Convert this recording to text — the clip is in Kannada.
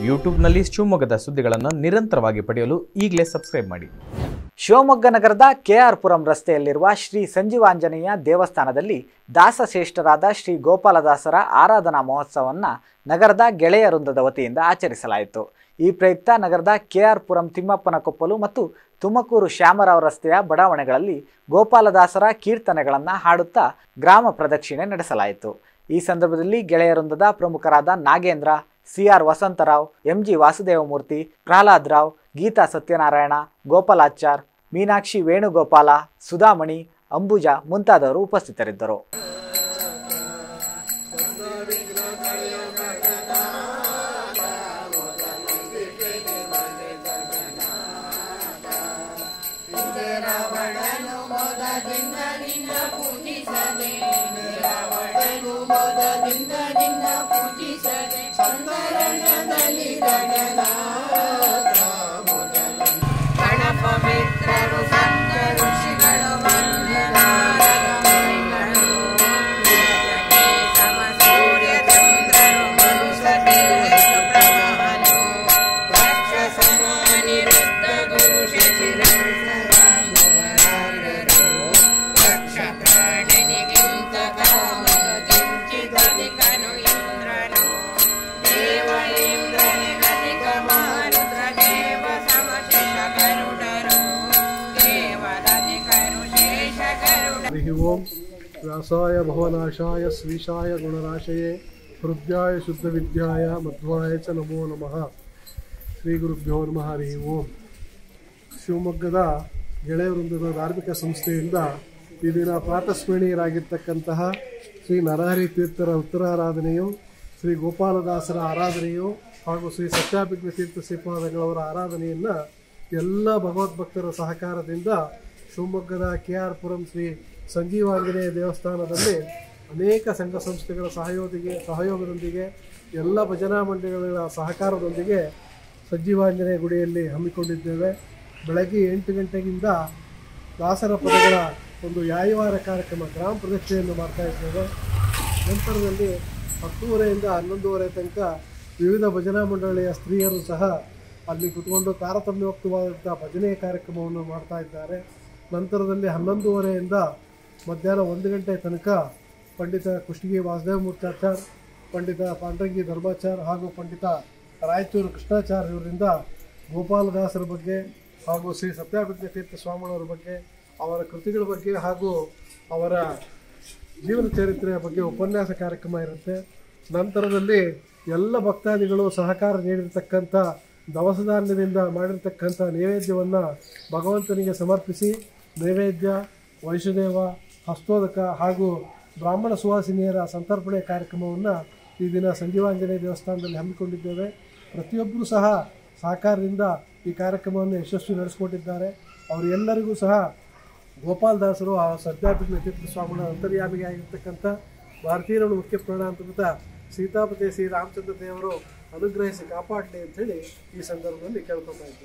ಯೂಟ್ಯೂಬ್ನಲ್ಲಿ ಶಿವಮೊಗ್ಗದ ಸುದ್ದಿಗಳನ್ನು ನಿರಂತರವಾಗಿ ಪಡೆಯಲು ಈಗಲೇ ಸಬ್ಸ್ಕ್ರೈಬ್ ಮಾಡಿ ಶಿವಮೊಗ್ಗ ನಗರದ ಕೆಆರ್ ಪುರಂ ರಸ್ತೆಯಲ್ಲಿರುವ ಶ್ರೀ ಸಂಜೀವಾಂಜನೇಯ ದೇವಸ್ಥಾನದಲ್ಲಿ ದಾಸಶ್ರೇಷ್ಠರಾದ ಶ್ರೀ ಗೋಪಾಲದಾಸರ ಆರಾಧನಾ ಮಹೋತ್ಸವವನ್ನು ನಗರದ ಗೆಳೆಯ ವೃಂದದ ವತಿಯಿಂದ ಆಚರಿಸಲಾಯಿತು ಈ ಪ್ರಯುಕ್ತ ನಗರದ ಕೆಆರ್ ಪುರಂ ತಿಮ್ಮಪ್ಪನ ಕೊಪ್ಪಲು ಮತ್ತು ತುಮಕೂರು ಶ್ಯಾಮರಾವ್ ರಸ್ತೆಯ ಬಡಾವಣೆಗಳಲ್ಲಿ ಗೋಪಾಲದಾಸರ ಕೀರ್ತನೆಗಳನ್ನು ಹಾಡುತ್ತಾ ಗ್ರಾಮ ಪ್ರದಕ್ಷಿಣೆ ನಡೆಸಲಾಯಿತು ಈ ಸಂದರ್ಭದಲ್ಲಿ ಗೆಳೆಯ ವೃಂದದ ಪ್ರಮುಖರಾದ ನಾಗೇಂದ್ರ ಸಿಆರ್ ವಸಂತರಾವ್ ಎಂಜಿ ವಾಸುದೇವಮೂರ್ತಿ ಪ್ರಹ್ಲಾದ್ ರಾವ್ ಗೀತಾ ಸತ್ಯನಾರಾಯಣ ಗೋಪಾಲಾಚಾರ್ ಮೀನಾಕ್ಷಿ ವೇಣುಗೋಪಾಲ ಸುಧಾಮಣಿ ಅಂಬುಜಾ ಮುಂತಾದವರು ಉಪಸ್ಥಿತರಿದ್ದರು ಗಣಪಮಿತ್ರರು ಸಂತ ಋಷಿಗಳು ವಂದನಾರಗಳು ಸಮ ಸೂರ್ಯ ಚಂದ್ರರು ಮನುಸತಿಯು ಪ್ರಭಾನು ವಕ್ಷ ಸಮಾನಿರುದ್ಧ ಗುರು ಶಶಿರಂಸರಾಮರು ವಕ್ಷ ಪ್ರಾಣನಿಗಿಂತ ಕಾಮನು ಕಿಂಚಿದಧಿಕನು ಇಂದ್ರನು ದೇವ ಇಂದ್ರನಿಗಧಿಕ ಮಾರುದ್ರ ದೇವ ಸಮಶೇಷ ಗರುಡರು ದೇವರಧಿಕರು ಶೇಷ ಗರುಡ हरिः ओं व्यासाय भवनाशाय श्रीशाय गुणराशये हृद्याय शुद्धविद्याय मध्वाय च नमो नमः ಶ್ರೀಗುರುಭ್ಯೋ ನಮಃ ಹರಿ ಓಂ ಶಿವಮೊಗ್ಗದ ಗೆಳೆಯ ವೃಂದದ ಧಾರ್ಮಿಕ ಸಂಸ್ಥೆಯಿಂದ ಈ ದಿನ ಪ್ರಾತಸ್ಮರಣೀಯರಾಗಿರ್ತಕ್ಕಂತಹ ಶ್ರೀ ನರಹರಿ ತೀರ್ಥರ ಉತ್ತರಾರಾಧನೆಯು ಶ್ರೀ ಗೋಪಾಲದಾಸರ ಆರಾಧನೆಯು ಹಾಗೂ ಶ್ರೀ ಸತ್ಯಾಭಿಜ್ಞ ತೀರ್ಥ ಶ್ರೀಪಾದಗಳವರ ಆರಾಧನೆಯನ್ನು ಎಲ್ಲ ಭಗವದ್ಭಕ್ತರ ಸಹಕಾರದಿಂದ ಶಿವಮೊಗ್ಗದ ಕೆ ಆರ್ ಪುರಂ ಶ್ರೀ ಸಂಜೀವಾಂಜನೇಯ ದೇವಸ್ಥಾನದಲ್ಲಿ ಅನೇಕ ಸಂಘ ಸಂಸ್ಥೆಗಳ ಸಹಯೋಗಿಗೆ ಸಹಯೋಗದೊಂದಿಗೆ ಎಲ್ಲ ಭಜನಾ ಮಂಡಳಿಗಳ ಸಹಕಾರದೊಂದಿಗೆ ಸಂಜೀವಾಂಜನೇಯ ಗುಡಿಯಲ್ಲಿ ಹಮ್ಮಿಕೊಂಡಿದ್ದೇವೆ ಬೆಳಗ್ಗೆ ಎಂಟು ಗಂಟೆಗಿಂದ ದಾಸರ ಪದಗಳ ಒಂದು ಯಾಯವಾರ ಕಾರ್ಯಕ್ರಮ ಗ್ರಾಮ ಪ್ರದಕ್ಷಿಣೆಯನ್ನು ಮಾಡ್ತಾ ಇದ್ದೇವೆ ನಂತರದಲ್ಲಿ ಹತ್ತುವರೆಯಿಂದ ಹನ್ನೊಂದುವರೆ ತನಕ ವಿವಿಧ ಭಜನಾ ಮಂಡಳಿಯ ಸ್ತ್ರೀಯರು ಸಹ ಅಲ್ಲಿ ಕುತ್ಕೊಂಡು ತಾರತಮ್ಯೋಕ್ತವಾದಂಥ ಭಜನೆ ಕಾರ್ಯಕ್ರಮವನ್ನು ಮಾಡ್ತಾ ಇದ್ದಾರೆ ನಂತರದಲ್ಲಿ ಹನ್ನೊಂದುವರೆಯಿಂದ ಮಧ್ಯಾಹ್ನ ಒಂದು ಗಂಟೆ ತನಕ ಪಂಡಿತ ಕುಷ್ಟಗಿ ವಾಸುದೇವ ಮೂರ್ತಾಚಾರ್ ಪಂಡಿತ ಪಾಂಡ್ರಂಗಿ ಧರ್ಮಾಚಾರ್ ಹಾಗೂ ಪಂಡಿತ ರಾಯಚೂರು ಕೃಷ್ಣಾಚಾರ್ಯ ಇವರಿಂದ ಗೋಪಾಲದಾಸರ ಬಗ್ಗೆ ಹಾಗೂ ಶ್ರೀ ಸತ್ಯಾಭಿಜ್ಞ ತೀರ್ಥ ಸ್ವಾಮಿಗಳವರ ಬಗ್ಗೆ ಅವರ ಕೃತಿಗಳ ಬಗ್ಗೆ ಹಾಗೂ ಅವರ ಜೀವನ ಚರಿತ್ರೆಯ ಬಗ್ಗೆ ಉಪನ್ಯಾಸ ಕಾರ್ಯಕ್ರಮ ಇರುತ್ತೆ ನಂತರದಲ್ಲಿ ಎಲ್ಲ ಭಕ್ತಾದಿಗಳು ಸಹಕಾರ ನೀಡಿರ್ತಕ್ಕಂಥ ದವಸ ಧಾನ್ಯದಿಂದ ಮಾಡಿರ್ತಕ್ಕಂಥ ನೈವೇದ್ಯವನ್ನು ಭಗವಂತನಿಗೆ ಸಮರ್ಪಿಸಿ ನೈವೇದ್ಯ ವೈಷ್ಣದೇವ ಹಸ್ತೋದಕ ಹಾಗೂ ಬ್ರಾಹ್ಮಣ ಸುವಾಸಿನಿಯರ ಸಂತರ್ಪಣೆ ಕಾರ್ಯಕ್ರಮವನ್ನು ಈ ದಿನ ಸಂಜೀವಾಂಜನೇಯ ದೇವಸ್ಥಾನದಲ್ಲಿ ಹಮ್ಮಿಕೊಂಡಿದ್ದೇವೆ ಪ್ರತಿಯೊಬ್ಬರೂ ಸಹ ಸಹಕಾರದಿಂದ ಈ ಕಾರ್ಯಕ್ರಮವನ್ನು ಯಶಸ್ವಿ ನಡೆಸಿಕೊಟ್ಟಿದ್ದಾರೆ ಅವರೆಲ್ಲರಿಗೂ ಸಹ ಗೋಪಾಲದಾಸರು ಆ ಸದ್ಯಾಪಿತ ತೀರ್ಥ ಸ್ವಾಮಿಗಳ ಅಂತರ್ಯಾಮಿಗೆ ಆಗಿರ್ತಕ್ಕಂಥ ಭಾರತೀಯರ ಮುಖ್ಯ ಪ್ರಾಣಾಂತರ್ಗತ ಸೀತಾಪತಿ ಶ್ರೀ ರಾಮಚಂದ್ರ ದೇವರು ಅನುಗ್ರಹಿಸಿ ಕಾಪಾಡಲಿ ಅಂತೇಳಿ ಈ ಸಂದರ್ಭದಲ್ಲಿ ಕೇಳ್ಕೊತಾ ಇದ್ದೀನಿ